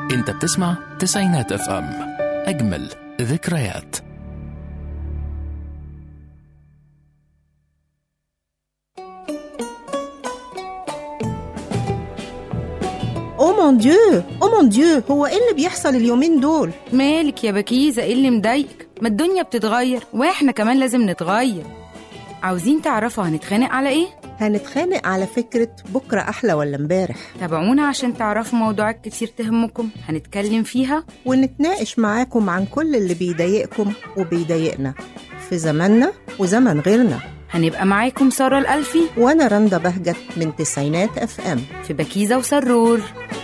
انت بتسمع تسعينات اف ام اجمل ذكريات او مون ديو او مون ديو هو ايه اللي بيحصل اليومين دول مالك يا بكيزة ايه اللي مضايقك ما الدنيا بتتغير واحنا كمان لازم نتغير عاوزين تعرفوا هنتخانق على ايه هنتخانق على فكرة بكرة أحلى ولا امبارح تابعونا عشان تعرفوا موضوعات كتير تهمكم هنتكلم فيها ونتناقش معاكم عن كل اللي بيضايقكم وبيضايقنا في زماننا وزمن غيرنا هنبقى معاكم سارة الألفي وأنا رندا بهجت من تسعينات اف ام في بكيزة وسرور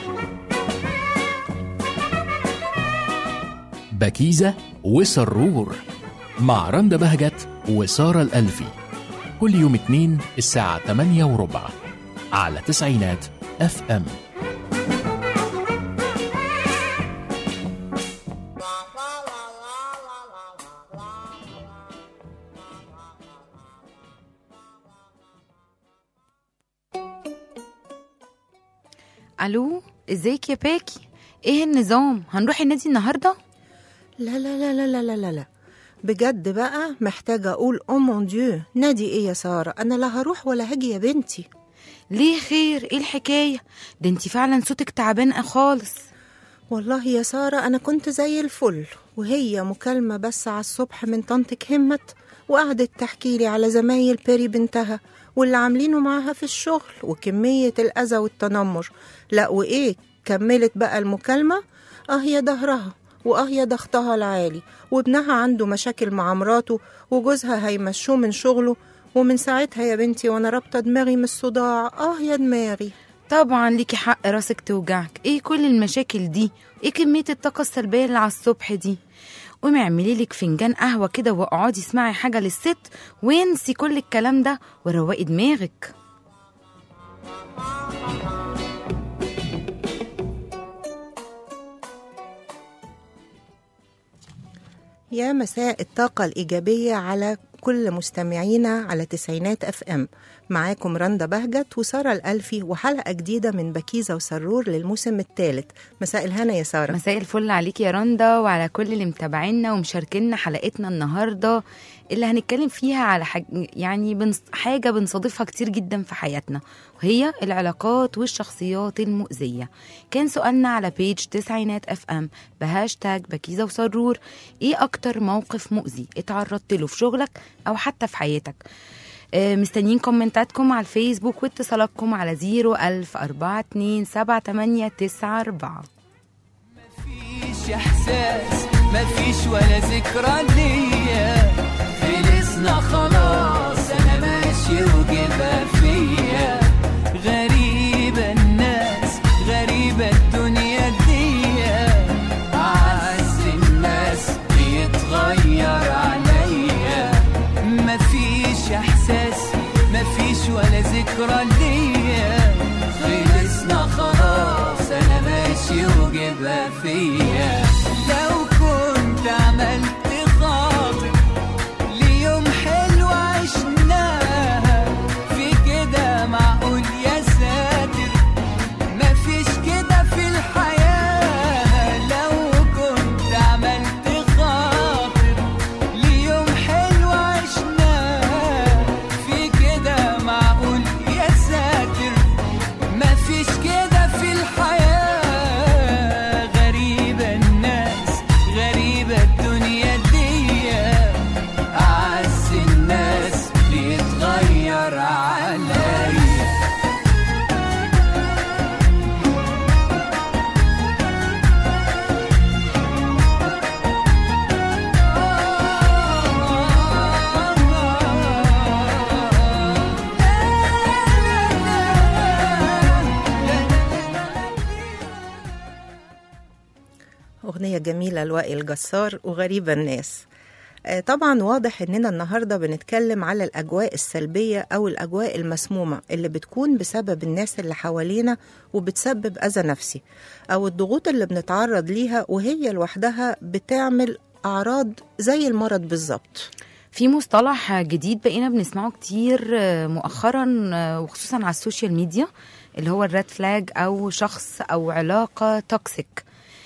بكيزة وسرور مع رندا بهجت وسارة الألفي كل يوم اتنين الساعة 8 وربع على تسعينات اف ام ألو ازيك يا باكي ايه النظام هنروح النادي النهاردة لا لا لا لا لا لا لا, لا. بجد بقى محتاجة أقول او مون ديو نادي إيه يا سارة أنا لا هروح ولا هاجي يا بنتي ليه خير ايه الحكاية ده انتي فعلا صوتك تعبان خالص والله يا سارة أنا كنت زي الفل وهي مكالمة بس على الصبح من طنطك همت وقعدت تحكي لي على زمايل بيري بنتها واللي عاملينه معاها في الشغل وكمية الأذى والتنمر لا وإيه كملت بقى المكالمة اه يا ظهرها واه يا ضغطها العالي وابنها عنده مشاكل مع مراته وجوزها هيمشوه من شغله ومن ساعتها يا بنتي وانا رابطه دماغي من الصداع اه يا دماغي طبعا ليكي حق راسك توجعك ايه كل المشاكل دي ايه كمية الطاقة السلبية اللي على الصبح دي قومي اعملي لك فنجان قهوة كده واقعدي اسمعي حاجة للست وانسي كل الكلام ده وروقي دماغك يا مساء الطاقة الإيجابية على كل مستمعينا على تسعينات اف ام معاكم رندا بهجت وسارة الألفي وحلقة جديدة من بكيزة وسرور للموسم الثالث مساء الهنا يا سارة مساء الفل عليكي يا رندا وعلى كل اللي متابعينا ومشاركينا حلقتنا النهارده اللي هنتكلم فيها على حاج... يعني بنص... حاجه بنصادفها كتير جدا في حياتنا وهي العلاقات والشخصيات المؤذيه كان سؤالنا على بيج تسعينات اف ام بهاشتاج بكيزه وسرور ايه اكتر موقف مؤذي اتعرضت له في شغلك او حتى في حياتك آه، مستنيين كومنتاتكم على الفيسبوك واتصالاتكم على زيرو ألف أربعة اتنين سبعة تمانية تسعة أربعة مفيش احساس مفيش ولا ذكرى ليا خلصنا خلاص انا ماشي وجبها فيا غريبة الناس غريبة الدنيا دي اعز الناس بيتغير عليا مفيش احساس مفيش ولا ذكرى ليا خلصنا خلاص انا ماشي وجبها فيا لو كنت عملت خاطر ليوم حلو عشناها في كده معقول يا ساتر مفيش كده في الحياة لو كنت عملت خاطر ليوم حلو عشناه في كده معقول يا ساتر مفيش كده في الحياة غريبة الناس غريبة الدنيا دي أعز الناس بيتغير عليا أغنية جميلة لوائل الجسار وغريبة الناس آه، طبعا واضح اننا النهارده بنتكلم على الاجواء السلبيه او الاجواء المسمومه اللي بتكون بسبب الناس اللي حوالينا وبتسبب اذى نفسي او الضغوط اللي بنتعرض ليها وهي لوحدها بتعمل اعراض زي المرض بالظبط في مصطلح جديد بقينا بنسمعه كتير آه، مؤخرا آه، وخصوصا على السوشيال ميديا اللي هو الريد فلاج او شخص او علاقه توكسيك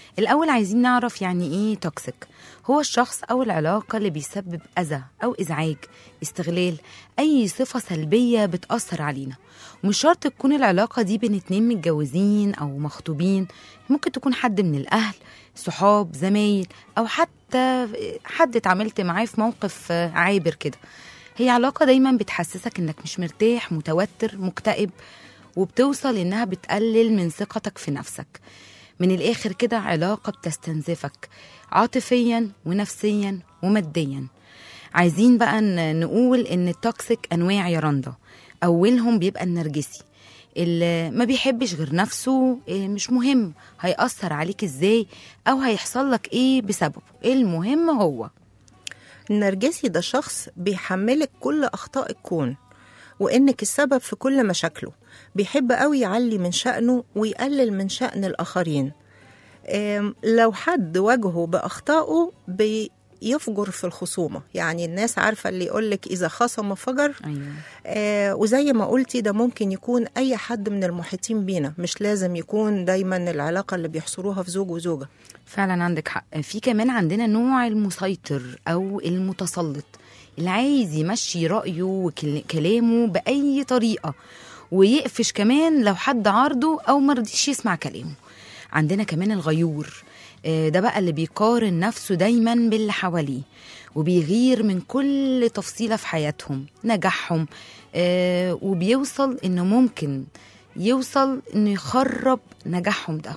الأول عايزين نعرف يعني إيه توكسيك هو الشخص أو العلاقة اللي بيسبب أذى أو إزعاج استغلال أي صفة سلبية بتأثر علينا ومش شرط تكون العلاقة دي بين اتنين متجوزين أو مخطوبين ممكن تكون حد من الأهل صحاب زمايل أو حتى حد اتعاملت معاه في موقف آه، عابر كده هي علاقة دايما بتحسسك انك مش مرتاح متوتر مكتئب وبتوصل انها بتقلل من ثقتك في نفسك من الاخر كده علاقة بتستنزفك عاطفيا ونفسيا وماديا عايزين بقى ن- نقول ان التوكسيك انواع يا رندا اولهم بيبقى النرجسي اللي ما بيحبش غير نفسه إيه مش مهم هيأثر عليك ازاي او هيحصل لك ايه بسببه المهم هو النرجسي ده شخص بيحملك كل أخطاء الكون وإنك السبب في كل مشاكله بيحب قوي يعلي من شأنه ويقلل من شأن الآخرين آم، لو حد واجهه بأخطائه بيفجر في الخصومة يعني الناس عارفة اللي يقولك إذا خصم فجر ايوه آه وزي ما قلتي ده ممكن يكون أي حد من المحيطين بينا مش لازم يكون دايما العلاقة اللي بيحصروها في زوج وزوجة فعلا عندك حق في كمان عندنا نوع المسيطر او المتسلط اللي عايز يمشي رأيه وكلامه بأي طريقة ويقفش كمان لو حد عارضه أو مرضيش يسمع كلامه عندنا كمان الغيور آه، ده بقى اللي بيقارن نفسه دايما باللي حواليه وبيغير من كل تفصيلة في حياتهم نجاحهم آه، وبيوصل انه ممكن يوصل انه يخرب نجاحهم ده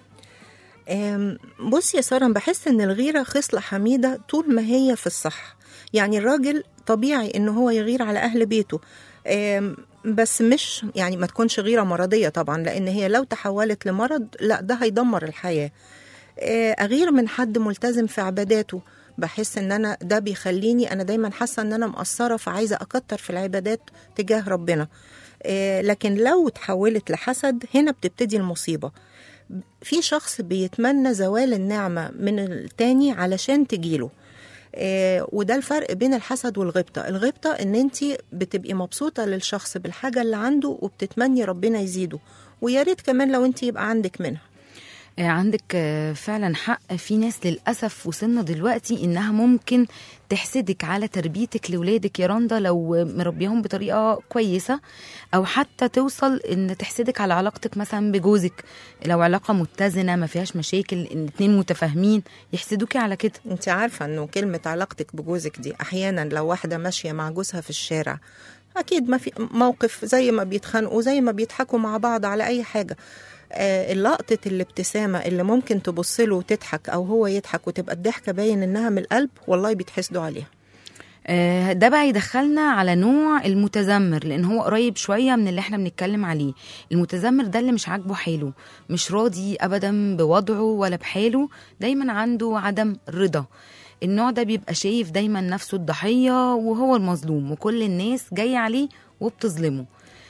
آم، بص يا سارة أنا بحس إن الغيرة خصلة حميدة طول ما هي في الصح يعني الراجل طبيعي إن هو يغير على أهل بيته آم، بس مش يعني ما تكونش غيرة مرضية طبعا لأن هي لو تحولت لمرض لا ده هيدمر الحياة آه، أغير من حد ملتزم في عباداته بحس ان انا ده بيخليني انا دايما حاسه ان انا مقصره فعايزه اكتر في العبادات تجاه ربنا آه، لكن لو تحولت لحسد هنا بتبتدي المصيبه في شخص بيتمنى زوال النعمة من التاني علشان تجيله آه وده الفرق بين الحسد والغبطة الغبطة ان انت بتبقي مبسوطة للشخص بالحاجة اللي عنده وبتتمني ربنا يزيده ويا ريت كمان لو انت يبقى عندك منها آه، عندك آه، فعلا حق في ناس للأسف وصلنا دلوقتي إنها ممكن تحسدك على تربيتك لولادك يا رندا لو مربيهم بطريقة كويسة أو حتى توصل إن تحسدك على علاقتك مثلا بجوزك لو علاقة متزنة ما فيهاش مشاكل إن اتنين متفاهمين يحسدوكي على كده انت عارفة انه كلمة علاقتك بجوزك دي احيانا لو واحدة ماشية مع جوزها في الشارع اكيد ما في موقف زي ما بيتخانقوا زي ما بيضحكوا مع بعض على اي حاجة آه اللقطة الابتسامة اللي ممكن تبص له وتضحك او هو يضحك وتبقى الضحكة باين انها من القلب والله بيتحسدوا عليها آه، ده بقى يدخلنا على نوع المتذمر لان هو قريب شويه من اللي احنا بنتكلم عليه المتذمر ده اللي مش عاجبه حاله مش راضي ابدا بوضعه ولا بحاله دايما عنده عدم رضا النوع ده بيبقى شايف دايما نفسه الضحيه وهو المظلوم وكل الناس جايه عليه وبتظلمه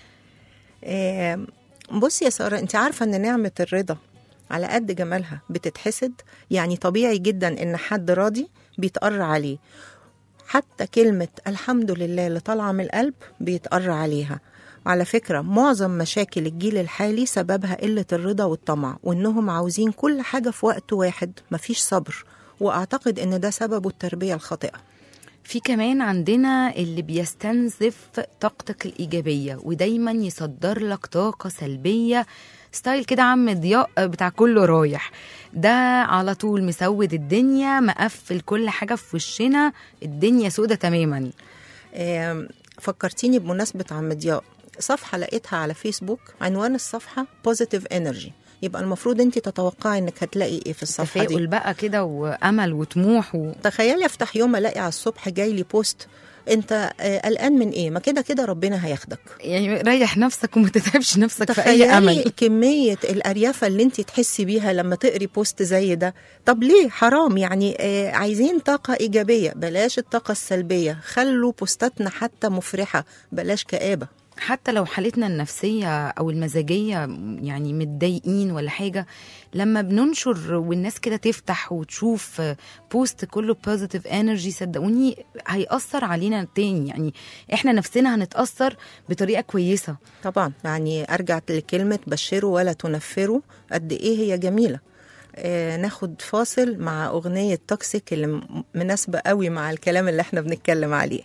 آه بصي يا سارة انت عارفة ان نعمة الرضا على قد جمالها بتتحسد يعني طبيعي جدا ان حد راضي بيتقر عليه حتى كلمة الحمد لله اللي طالعة من القلب بيتقر عليها وعلى فكرة معظم مشاكل الجيل الحالي سببها قلة الرضا والطمع وإنهم عاوزين كل حاجة في وقت واحد مفيش صبر وأعتقد إن ده سببه التربية الخاطئة في كمان عندنا اللي بيستنزف طاقتك الإيجابية ودايما يصدر لك طاقة سلبية ستايل كده عم ضياء بتاع كله رايح ده على طول مسود الدنيا مقفل كل حاجة في وشنا الدنيا سودة تماما آم، فكرتيني بمناسبة عم ضياء صفحة لقيتها على فيسبوك عنوان الصفحة بوزيتيف انرجي يبقى المفروض انت تتوقعي انك هتلاقي ايه في الصفحة دي تفاؤل بقى كده وأمل وطموح و... تخيلي افتح يوم الاقي على الصبح جاي لي بوست انت آه، قلقان من ايه ما كده كده ربنا هياخدك يعني ريح نفسك وما تتعبش نفسك في أي تخيلي أمل كمية الأريافة اللي انت تحسي بيها لما تقري بوست زي ده طب ليه حرام يعني آه عايزين طاقة إيجابية بلاش الطاقة السلبية خلوا بوستاتنا حتى مفرحة بلاش كآبة حتى لو حالتنا النفسية أو المزاجية يعني متضايقين ولا حاجة لما بننشر والناس كده تفتح وتشوف بوست كله بوزيتيف انرجي صدقوني هيأثر علينا تاني يعني احنا نفسنا هنتأثر بطريقة كويسة طبعا يعني أرجع لكلمة بشروا ولا تنفروا قد إيه هي جميلة آه ناخد فاصل مع أغنية توكسيك اللي م- مناسبة قوي مع الكلام اللي احنا بنتكلم عليه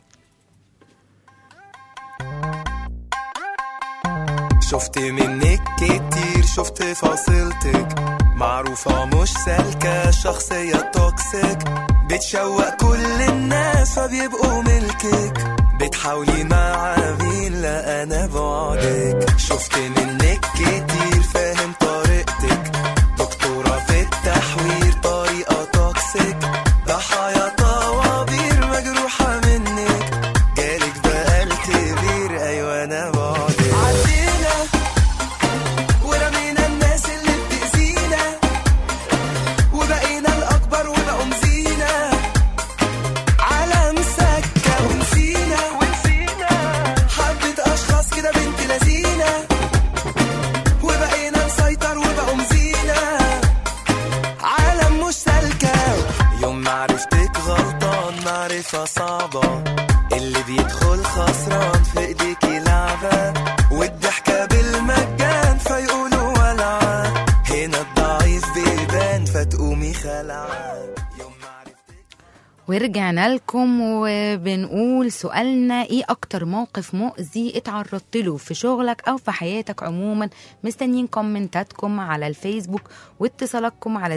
شفت منك كتير شفت فاصلتك معروفة مش سالكة شخصية توكسيك بتشوق كل الناس فبيبقوا ملكك بتحاولي مع مين لا انا بعدك شفت منك كتير فاهم طريقتك دكتورة في التحوير طريقة توكسيك ضحايا طوابير مجروحة منك جالك بقى الكبير ايوه انا بعدك عدينا ورمينا الناس اللي بتأذينا وبقينا الأكبر وبقوا مزينا عالم سكة ونسينا ونسينا حبة أشخاص كده بنت لذينة وبقينا نسيطر وبقوا مزينا عالم مش سالكة يوم ما عرفتك غلطان معرفة صعبة اللي بيدخل خسران في ايديكي لعبة والضحكة بالمجان فيقولوا ولعة هنا الضعيف بيبان فتقومي خلعة يوم ما عرفتك ورجعنا لكم وبنقول سؤالنا ايه اكتر موقف مؤذي اتعرضت له في شغلك او في حياتك عموما مستنيين كومنتاتكم على الفيسبوك واتصالاتكم على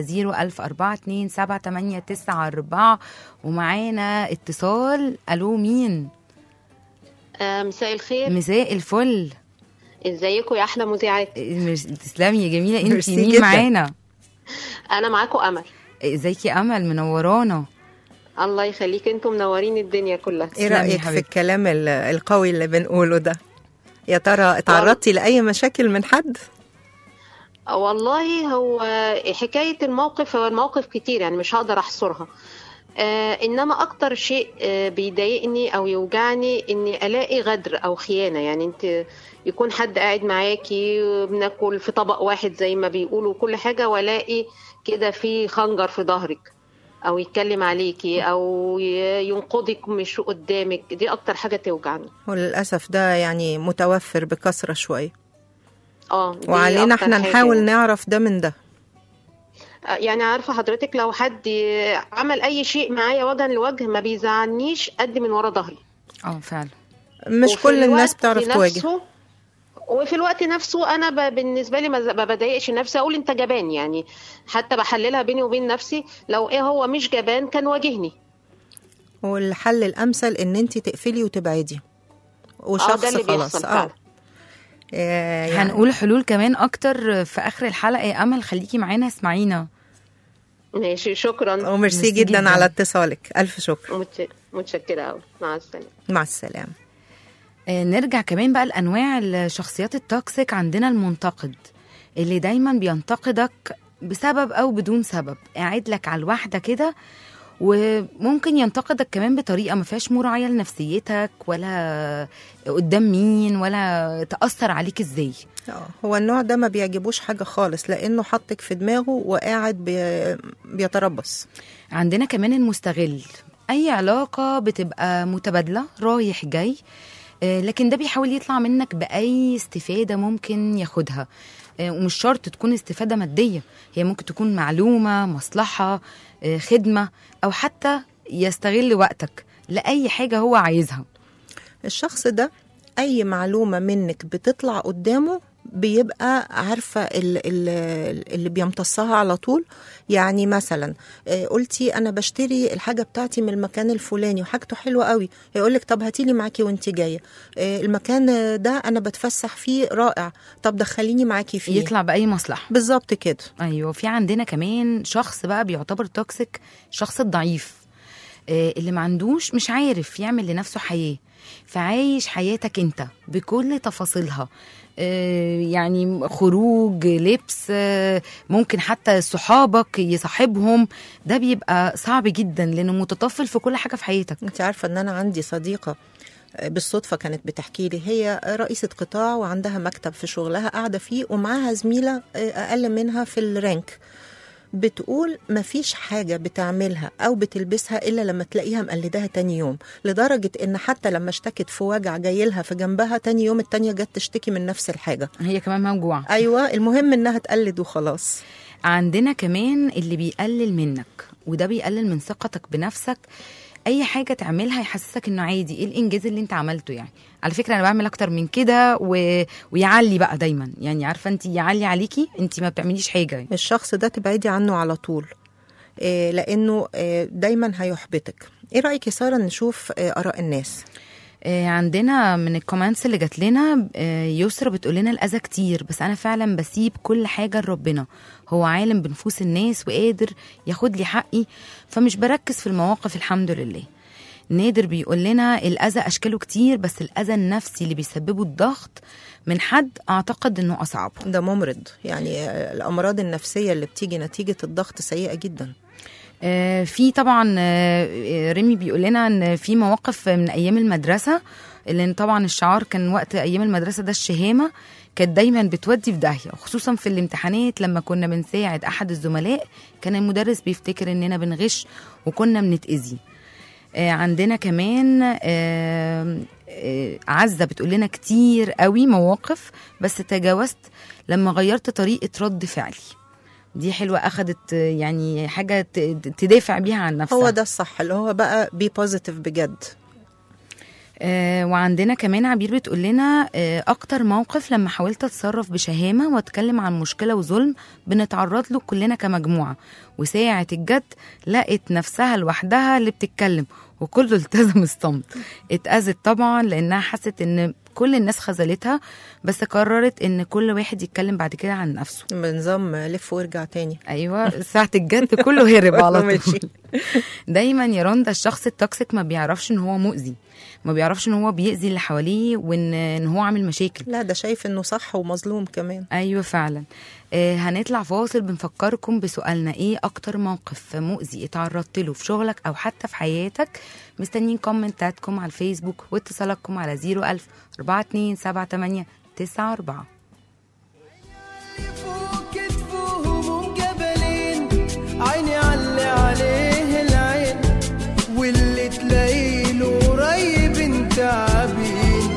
01042 ومعانا اتصال الو مين آه، مساء الخير مساء الفل ازيكم يا احلى مذيعات مش- تسلمي يا جميله انت ميرسي مين جداً. معانا انا معاكم امل ازيك يا امل منورانا الله يخليك انتم منورين الدنيا كلها ايه تسلمي يا رأيك في حبيبتي. الكلام ال- القوي اللي بنقوله ده يا ترى اتعرضتي لأي مشاكل من حد؟ آه، والله هو حكايه الموقف هو الموقف كتير يعني مش هقدر احصرها آه انما اكتر شيء آه بيضايقني او يوجعني اني الاقي غدر او خيانه يعني انت يكون حد قاعد معاكي بناكل في طبق واحد زي ما بيقولوا كل حاجه والاقي كده في خنجر في ظهرك او يتكلم عليكي او ي- ينقضك مش قدامك دي اكتر حاجه توجعني وللأسف ده يعني متوفر بكثرة شوية اه دي وعلينا أكتر احنا حاجة. نحاول نعرف ده من ده آه، يعني عارفه حضرتك لو حد عمل اي شيء معايا وجها لوجه ما بيزعلنيش قد من ورا ظهري اه فعلا مش وفي كل الناس الوقت بتعرف تواجه نفسه- وفي الوقت نفسه انا ب... بالنسبه لي ما ز- ما بضايقش نفسي اقول انت جبان يعني حتى بحللها بيني وبين نفسي لو ايه هو مش جبان كان واجهني والحل الأمثل إن أنت تقفلي وتبعدي وشخص اللي خلاص بيحصل اه فعلا. آه، يعني هنقول حلول كمان اكتر في اخر الحلقه يا امل خليكي معانا اسمعينا ماشي شكرا وميرسي ميرسي جدا, جداً. على اتصالك ألف شكر متش... متشكره قوي مع السلامه مع السلامة آه، نرجع كمان بقى لانواع الشخصيات التوكسيك عندنا المنتقد اللي دايما بينتقدك بسبب او بدون سبب قاعد لك على الواحده كده وممكن ينتقدك كمان بطريقه ما فيهاش مراعيه لنفسيتك ولا قدام مين ولا تاثر عليك ازاي آه، هو النوع ده ما بيعجبوش حاجة خالص لأنه حطك في دماغه وقاعد بي... بيتربص عندنا كمان المستغل اي علاقه بتبقى متبادله رايح جاي آه، لكن ده بيحاول يطلع منك باي استفاده ممكن ياخدها آه، ومش شرط تكون استفاده ماديه هي ممكن تكون معلومه مصلحه آه، خدمه او حتى يستغل وقتك لاي حاجه هو عايزها الشخص ده أي معلومة منك بتطلع قدامه بيبقى عارفة ال- ال- اللي بيمتصها على طول يعني مثلا آه، قلتي أنا بشتري الحاجة بتاعتي من المكان الفلاني وحاجته حلوة قوي يقولك طب هاتيلي معاكي وانت جاية آه، المكان ده أنا بتفسح فيه رائع طب دخليني معاكي فيه يطلع باي مصلحه بالظبط كده ايوه في عندنا كمان شخص بقى بيعتبر توكسيك الشخص الضعيف آه، اللي ما عندوش مش عارف يعمل لنفسه حياه فعايش حياتك انت بكل تفاصيلها آه، يعني خروج لبس آه، ممكن حتى صحابك يصاحبهم ده بيبقى صعب جدا لانه متطفل في كل حاجه في حياتك انت عارفه ان انا عندي صديقه بالصدفه كانت بتحكي لي هي رئيسه قطاع وعندها مكتب في شغلها قاعده فيه ومعاها زميله اقل منها في الرانك بتقول مفيش حاجة بتعملها أو بتلبسها إلا لما تلاقيها مقلداها تاني يوم لدرجة إن حتى لما اشتكت في وجع جايلها في جنبها تاني يوم التانية جت تشتكي من نفس الحاجة هي كمان موجوعه أيوة المهم إنها تقلد وخلاص عندنا كمان اللي بيقلل منك وده بيقلل من ثقتك بنفسك اي حاجه تعملها يحسسك انه عادي ايه الانجاز اللي انت عملته يعني على فكره انا بعمل اكتر من كده و... ويعلي بقى دايما يعني عارفه انت يعلي عليكي انت ما بتعمليش حاجه يعني. الشخص ده تبعدي عنه على طول آه، لانه آه، دايما هيحبطك ايه رايك يا ساره نشوف آه، اراء الناس آه، عندنا من الكومنتس اللي جات لنا آه، يسرا بتقول لنا الاذى كتير بس انا فعلا بسيب كل حاجه لربنا هو عالم بنفوس الناس وقادر ياخد لي حقي فمش بركز في المواقف الحمد لله نادر بيقول لنا الاذى اشكاله كتير بس الاذى النفسي اللي بيسببه الضغط من حد اعتقد انه اصعب ده ممرض يعني آه، الامراض النفسيه اللي بتيجي نتيجه الضغط سيئه جدا آه، في طبعا آه، ريمي بيقول لنا ان في مواقف من ايام المدرسه لان طبعا الشعار كان وقت ايام المدرسه ده الشهامه كانت دايما بتودي في داهيه خصوصا في الامتحانات لما كنا بنساعد احد الزملاء كان المدرس بيفتكر اننا بنغش وكنا بنتاذي آه، عندنا كمان آه، آه، عزه بتقول لنا كتير قوي مواقف بس تجاوزت لما غيرت طريقه رد فعلي دي حلوه اخدت آه، يعني حاجه ت- تدافع بيها عن نفسها هو ده الصح اللي هو بقى بي بوزيتيف بجد آه وعندنا كمان عبير بتقول لنا آه اكتر موقف لما حاولت اتصرف بشهامه واتكلم عن مشكله وظلم بنتعرض له كلنا كمجموعه وساعه الجد لقت نفسها لوحدها اللي بتتكلم وكله التزم الصمت اتأذت طبعا لانها حست ان كل الناس خذلتها بس قررت ان كل واحد يتكلم بعد كده عن نفسه بنظام لف وارجع تاني ايوه ساعه الجد كله هرب على ماشي. طول دايما يا رندا الشخص التوكسيك ما بيعرفش ان هو مؤذي ما بيعرفش ان هو بيأذي اللي حواليه وان ان هو عامل مشاكل لا ده شايف انه صح ومظلوم كمان ايوه فعلا آه هنطلع فاصل بنفكركم بسؤالنا ايه اكتر موقف مؤذي اتعرضت له في شغلك او حتى في حياتك مستنيين كومنتاتكم على الفيسبوك واتصالاتكم على 01000 4278 94 فوق كتفهم جبلين عيني علي عليه العين واللي تلاقيله قريب انت عبين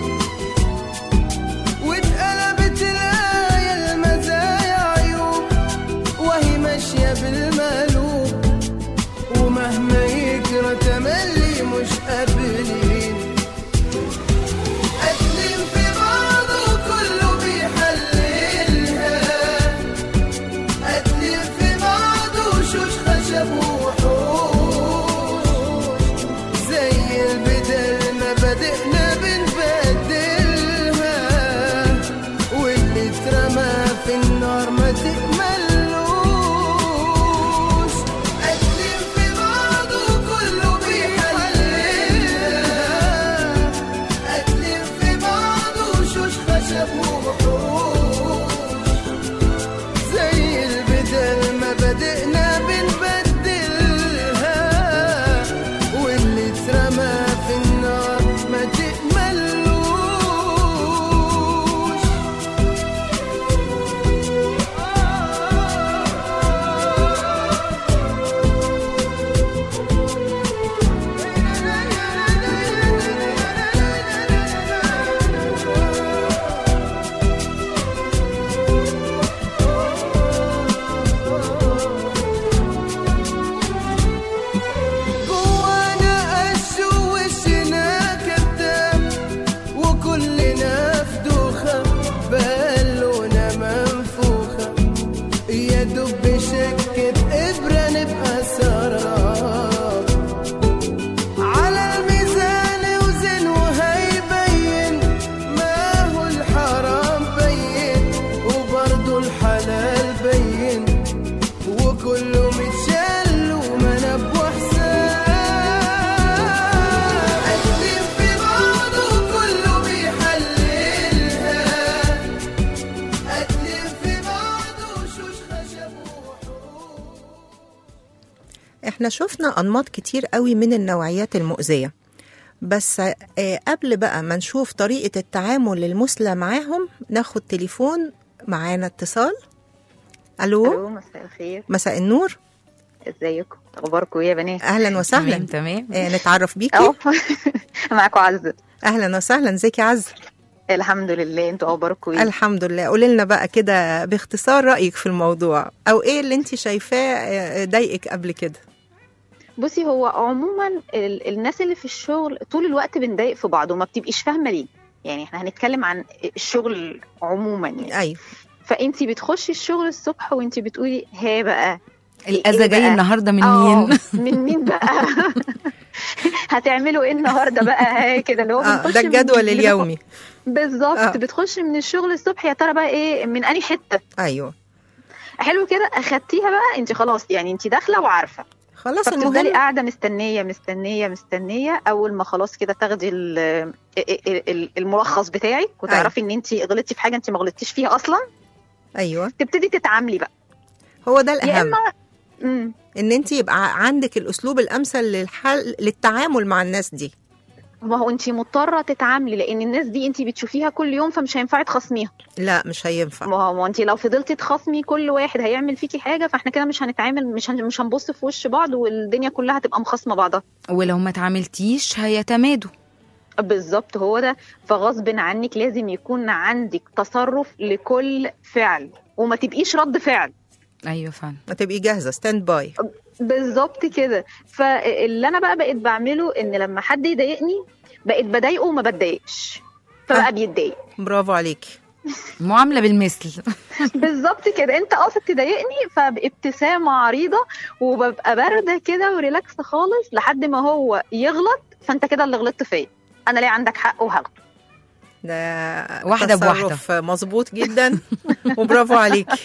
واتقلبت الآية المزايا عيوب وهي ماشية بالمقلوب ومهما يجرى تملي مش قابلين قدم في بعضه كله بيحللها قدم في بعضه شوش خشب وحوش زي البدل ما بدأنا بنبدلها واللي اترمى في النار ما تكملوش قدم في بعضه كله بيحللها قدم في بعضه شوش خشب وحوش زي البدل ما بدأنا بنبدلها واللي اترمى في النار ما تكملوش جوانا قش ووشنا كداب وكلنا في دوخة بالونا منفوخة يا دوب شكة إبرة نبقى سراب على الميزان وزن وهيبين ما هو الحرام بين وبرضه الحلال بين وكله متشال ومنب وحساب قدم في بعضه كله بيحللها قدم في بعضه شوش خشب وحوش احنا شفنا انماط كتير قوي من النوعيات المؤذيه بس آه، قبل بقى ما نشوف طريقه التعامل المثلى معاهم ناخد تليفون معانا اتصال الو الو مساء الخير مساء النور ازيكم اخباركم إيه يا بنات اهلا وسهلا تمام تمام آه، نتعرف بيكي اهو معاكم عزة اهلا وسهلا ازيك يا عز الحمد لله انتوا اخباركم ايه الحمد لله قولي لنا بقى كده باختصار رايك في الموضوع او ايه اللي انت شايفاه آه، ضايقك قبل كده بصي هو عموما ال- الناس اللي في الشغل طول الوقت بنضايق في بعض وما بتبقيش فاهمه ليه يعني احنا هنتكلم عن الشغل عموما يعني ايوه فانت بتخشي الشغل الصبح وانت بتقولي ها بقى الاذى إيه جاي بقى؟ النهارده من آه، مين من مين بقى هتعملوا ايه النهارده بقى ها كده اللي هو اه بنخش ده من- الجدول من- اليومي بالظبط آه. بتخشي من الشغل الصبح يا ترى بقى ايه من انهي حته ايوه حلو كده اخدتيها بقى انت خلاص يعني انت داخله وعارفه خلاص فبتفضلي المهم قاعده مستنيه مستنيه مستنيه اول ما خلاص كده تاخدي ال- ال- ال- الملخص بتاعك وتعرفي ان انت غلطتي في حاجه انت ما غلطتيش فيها اصلا ايوه تبتدي تتعاملي بقى هو ده يا الاهم اما امم ان انت يبقى عندك الاسلوب الامثل للحل للتعامل مع الناس دي ما هو انت مضطره تتعاملي لان الناس دي انت بتشوفيها كل يوم فمش هينفع تخاصميها لا مش هينفع ما هو انت لو فضلتي تخاصمي كل واحد هيعمل فيكي حاجه فاحنا كده مش هنتعامل مش هن- مش هنبص في وش بعض والدنيا كلها هتبقى مخاصمه بعضها ولو ما تعاملتيش هيتمادوا بالظبط هو ده فغصب عنك لازم يكون عندك تصرف لكل فعل وما تبقيش رد فعل ايوه فعلا ما تبقي جاهزه ستاند باي بالظبط كده فاللي انا بقى بقيت بعمله ان لما حد يضايقني بقيت بضايقه وما بتضايقش آه. فبقى بيتضايق برافو عليكي معامله بالمثل بالظبط كده انت قاصد تضايقني فبابتسامه عريضه وببقى بارده كده وريلاكس خالص لحد ما هو يغلط فانت كده اللي غلطت فيا انا ليه عندك حق وهاخده ده واحدة بواحدة. تصرف مظبوط جدا وبرافو عليكي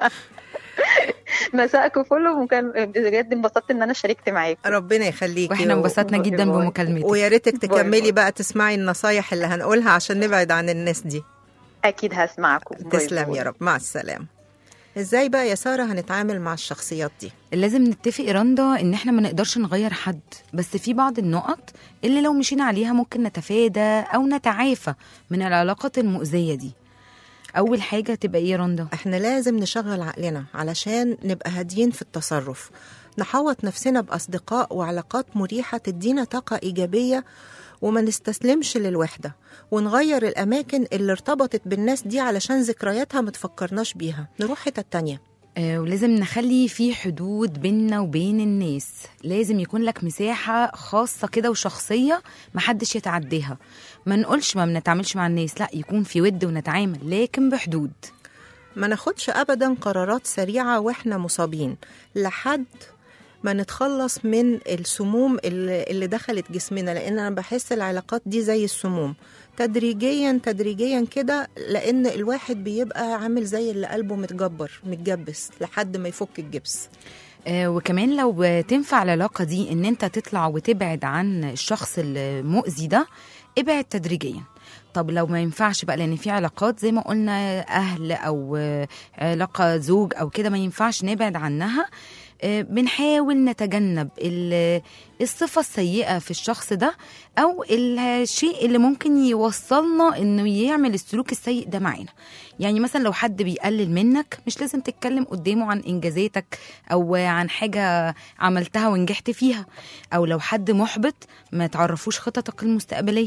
مساءكم فل وكان بجد انبسطت ان انا شاركت معاكم ربنا يخليكي واحنا و- انبسطنا باي جدا باي. بمكالمتك ويا ريتك باي تكملي باي. بقى تسمعي النصايح اللي هنقولها عشان نبعد عن الناس دي اكيد هسمعكم باي تسلم باي. يا رب مع السلامه ازاي بقى يا ساره هنتعامل مع الشخصيات دي لازم نتفق رندا ان احنا ما نقدرش نغير حد بس في بعض النقط اللي لو مشينا عليها ممكن نتفادى او نتعافى من العلاقات المؤذيه دي اول حاجه تبقى ايه يا رندا احنا لازم نشغل عقلنا علشان نبقى هاديين في التصرف نحوط نفسنا بأصدقاء وعلاقات مريحة تدينا طاقة إيجابية وما نستسلمش للوحدة ونغير الأماكن اللي ارتبطت بالناس دي علشان ذكرياتها ما تفكرناش بيها نروح حتة تانية آه ولازم نخلي في حدود بيننا وبين الناس لازم يكون لك مساحة خاصة كده وشخصية محدش يتعديها ما نقولش ما بنتعاملش مع الناس لا يكون في ود ونتعامل لكن بحدود ما ناخدش أبدا قرارات سريعة وإحنا مصابين لحد ما نتخلص من السموم اللي اللي دخلت جسمنا لأن أنا بحس العلاقات دي زي السموم تدريجيا تدريجيا كده لأن الواحد بيبقى عامل زي اللي قلبه متجبر متجبس لحد ما يفك الجبس آه وكمان لو تنفع العلاقة دي ان انت تطلع وتبعد عن الشخص المؤذي ده ابعد تدريجيا طب لو ما ينفعش بقى لان في علاقات زي ما قلنا اهل او آه، علاقة زوج او كده ما ينفعش نبعد عنها آه، بنحاول نتجنب ال- الصفة السيئة في الشخص ده أو الشيء اللي ممكن يوصلنا إنه يعمل السلوك السيء ده معانا يعني مثلا لو حد بيقلل منك مش لازم تتكلم قدامه عن إنجازاتك أو عن حاجة عملتها ونجحت فيها أو لو حد محبط ما تعرفوش خططك المستقبلية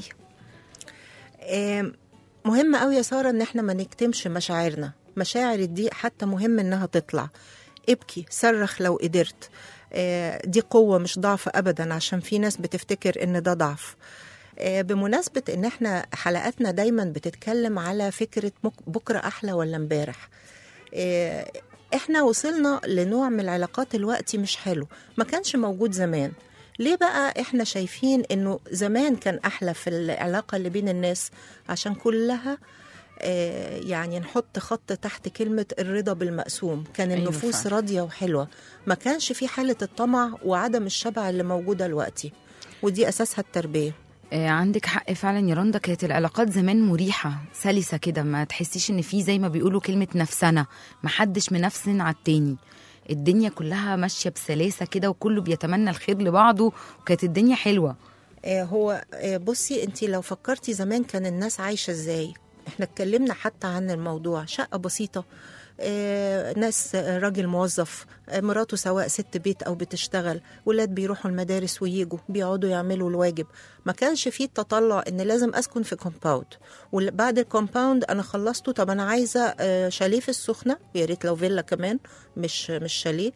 آم، مهم قوي يا ساره ان احنا ما نكتمش مشاعرنا مشاعر الضيق حتى مهم انها تطلع ابكي صرخ لو قدرت آه، دي قوة مش ضعف أبدا عشان في ناس بتفتكر إن ده ضعف آه، بمناسبة إن إحنا حلقاتنا دايما بتتكلم على فكرة مك- بكرة أحلى ولا امبارح آه، إحنا وصلنا لنوع من العلاقات الوقتي مش حلو ما كانش موجود زمان ليه بقى إحنا شايفين إنه زمان كان أحلى في العلاقة اللي بين الناس عشان كلها آه، يعني نحط خط تحت كلمة الرضا بالمقسوم كان أيوة النفوس فعلا. راضية وحلوة ما كانش في حالة الطمع وعدم الشبع اللي موجودة دلوقتي ودي أساسها التربية آه، عندك حق فعلا يا رندا كانت العلاقات زمان مريحة سلسة كده ما تحسيش ان في زي ما بيقولوا كلمة نفسنا محدش منفسن على التاني الدنيا كلها ماشية بسلاسة كده وكله بيتمنى الخير لبعضه وكانت الدنيا حلوة آه، هو آه، بصي انت لو فكرتي زمان كان الناس عايشة ازاي احنا اتكلمنا حتى عن الموضوع شقة بسيطة آه، ناس آه، راجل موظف آه، مراته سواء ست بيت او بتشتغل ولاد بيروحوا المدارس ويجوا بيقعدوا يعملوا الواجب ما كانش فيه التطلع ان لازم اسكن في كومباوند وبعد الكومباوند انا خلصته طب انا عايزه آه، شاليه في السخنه يا ريت لو فيلا كمان مش مش شاليه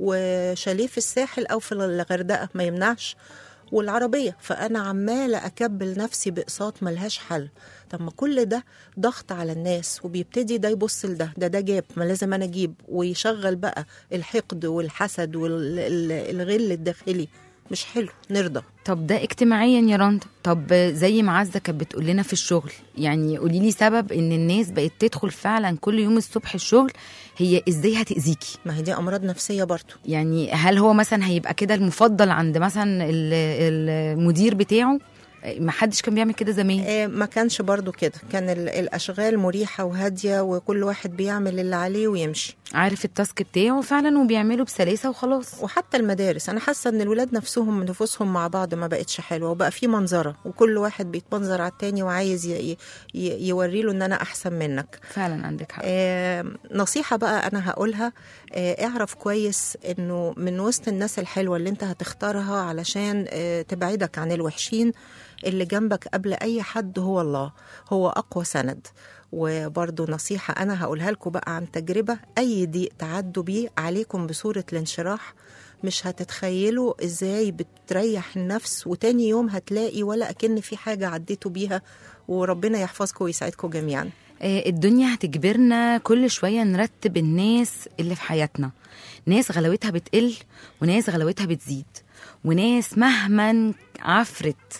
وشاليه في الساحل او في الغردقه ما يمنعش والعربيه فانا عماله اكبل نفسي باقساط ملهاش حل طب ما كل ده ضغط على الناس وبيبتدي ده يبص لده ده ده جاب ما لازم انا اجيب ويشغل بقى الحقد والحسد والغل الداخلي مش حلو نرضى طب ده اجتماعيا يا رندا طب زي ما عزه كانت بتقول لنا في الشغل يعني قولي لي سبب ان الناس بقت تدخل فعلا كل يوم الصبح الشغل هي ازاي هتاذيكي ما هي دي امراض نفسيه برضو يعني هل هو مثلا هيبقى كده المفضل عند مثلا ال- المدير بتاعه ما حدش كان بيعمل كده زمان آه، ما كانش برضو كده كان ال- الاشغال مريحه وهاديه وكل واحد بيعمل اللي عليه ويمشي عارف التاسك بتاعه فعلا وبيعمله بسلاسه وخلاص وحتى المدارس انا حاسه ان الولاد نفسهم نفوسهم مع بعض ما بقتش حلوه وبقى في منظره وكل واحد بيتمنظر على التاني وعايز ي- ي- يوري له ان انا احسن منك فعلا عندك حق آه، نصيحة بقى أنا هقولها آه، اعرف كويس إنه من وسط الناس الحلوة اللي أنت هتختارها علشان آه، تبعدك عن الوحشين اللي جنبك قبل أي حد هو الله هو أقوى سند وبرضو نصيحة أنا هقولها لكم بقى عن تجربة أي ضيق تعدوا بيه عليكم بصورة الانشراح مش هتتخيلوا ازاي بتريح النفس وتاني يوم هتلاقي ولا أكن في حاجة عديتوا بيها وربنا يحفظكم ويسعدكم جميعا آه، الدنيا هتجبرنا كل شوية نرتب الناس اللي في حياتنا ناس غلاوتها بتقل وناس غلاوتها بتزيد وناس مهما عفرت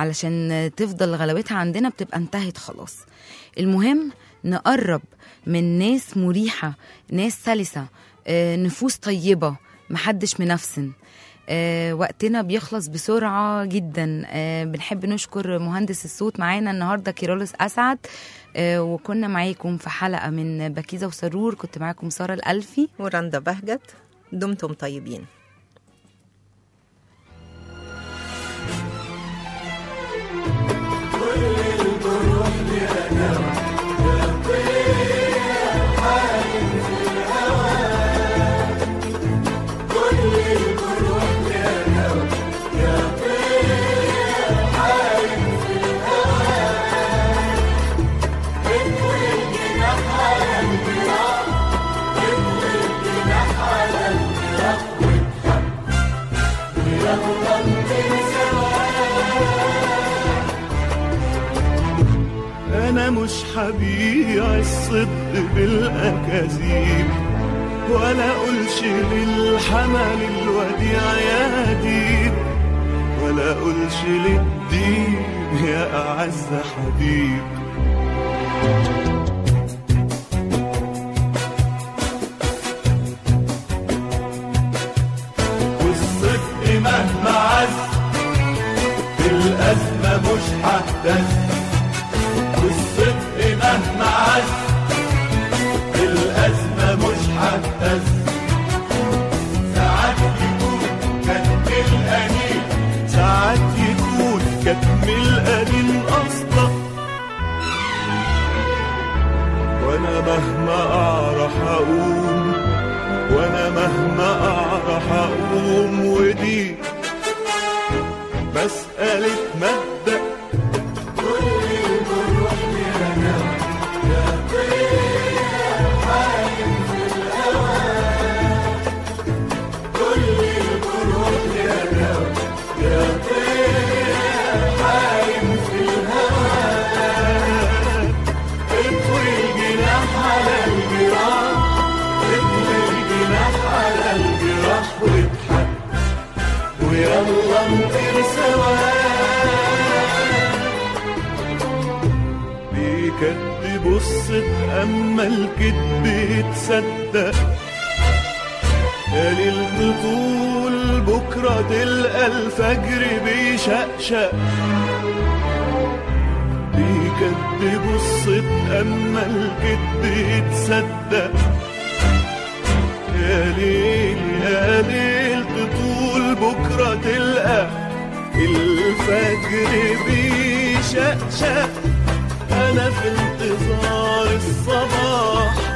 علشان تفضل غلاوتها عندنا بتبقى انتهت خلاص المهم نقرب من ناس مريحة ناس سلسة آه، نفوس طيبة محدش منفسن آه، وقتنا بيخلص بسرعة جدا آه، بنحب نشكر مهندس الصوت معانا النهاردة كيرولوس أسعد آه، وكنا معاكم في حلقة من بكيزة وسرور كنت معاكم سارة الألفي ورندا بهجت دمتم طيبين أنا مش حبيع الصدق بالأكاذيب ولا أقولش للحمل الوديع يا ديب ولا أقولش للدين يا أعز حبيب والصدق مهما عز في الأزمة مش ههتز والصدق مهما عز الأزمة مش هتهز ساعات يكون كتم القليل ساعات يكون كتم القليل أصلا وأنا مهما أعرف أقوم وأنا مهما أعرف أقوم ودي مسألة مبدأ اطوي الجناح على الجراح اطوي الجناح على الجراح واضحك ويلا نطير سوا بيكدب الصدق اما الكذب يتصدق يا ليل طول بكرة تلقى الفجر بيشقشق بيكدب الصدق اما الكذب يتصدق يا ليل يا ليل تطول بكرة تلقى الفجر بيشقشق أنا في انتظار الصباح